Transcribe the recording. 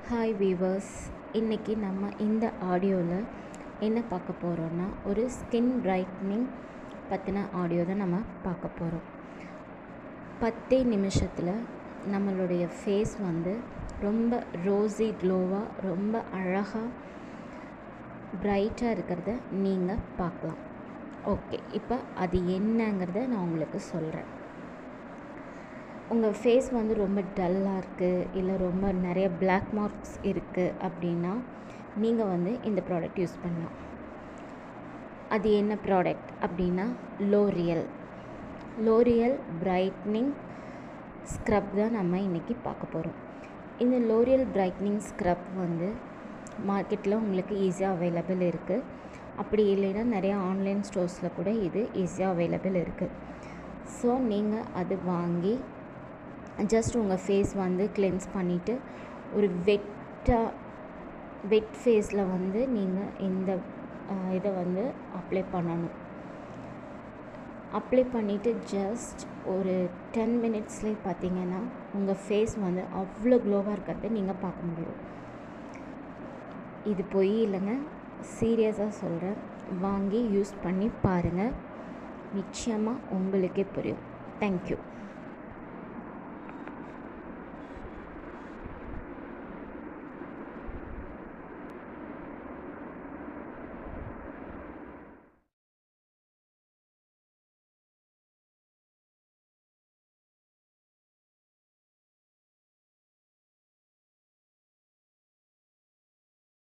hi viewers இன்றைக்கி நம்ம இந்த ஆடியோவில் என்ன பார்க்க போகிறோன்னா ஒரு ஸ்கின் பிரைட்னிங் பற்றின ஆடியோ தான் நம்ம பார்க்க போகிறோம் பத்தே நிமிஷத்தில் நம்மளுடைய ஃபேஸ் வந்து ரொம்ப ரோஸி க்ளோவாக ரொம்ப அழகாக பிரைட்டாக இருக்கிறத நீங்கள் பார்க்கலாம் ஓகே இப்போ அது என்னங்கிறத நான் உங்களுக்கு சொல்கிறேன் உங்கள் ஃபேஸ் வந்து ரொம்ப டல்லாக இருக்குது இல்லை ரொம்ப நிறைய பிளாக் மார்க்ஸ் இருக்குது அப்படின்னா நீங்கள் வந்து இந்த ப்ராடக்ட் யூஸ் பண்ணலாம் அது என்ன ப்ராடக்ட் அப்படின்னா லோரியல் லோரியல் பிரைட்னிங் ஸ்க்ரப் தான் நம்ம இன்றைக்கி பார்க்க போகிறோம் இந்த லோரியல் பிரைட்னிங் ஸ்க்ரப் வந்து மார்க்கெட்டில் உங்களுக்கு ஈஸியாக அவைலபிள் இருக்குது அப்படி இல்லைன்னா நிறையா ஆன்லைன் ஸ்டோர்ஸில் கூட இது ஈஸியாக அவைலபிள் இருக்குது ஸோ நீங்கள் அது வாங்கி ஜஸ்ட் உங்கள் ஃபேஸ் வந்து கிளென்ஸ் பண்ணிவிட்டு ஒரு வெட்டாக வெட் ஃபேஸில் வந்து நீங்கள் இந்த இதை வந்து அப்ளை பண்ணணும் அப்ளை பண்ணிவிட்டு ஜஸ்ட் ஒரு டென் மினிட்ஸ்லேயே பார்த்தீங்கன்னா உங்கள் ஃபேஸ் வந்து அவ்வளோ க்ளோவாக இருக்கிறத நீங்கள் பார்க்க முடியும் இது பொய் இல்லைங்க சீரியஸாக சொல்கிறேன் வாங்கி யூஸ் பண்ணி பாருங்கள் நிச்சயமாக உங்களுக்கே புரியும் தேங்க்யூ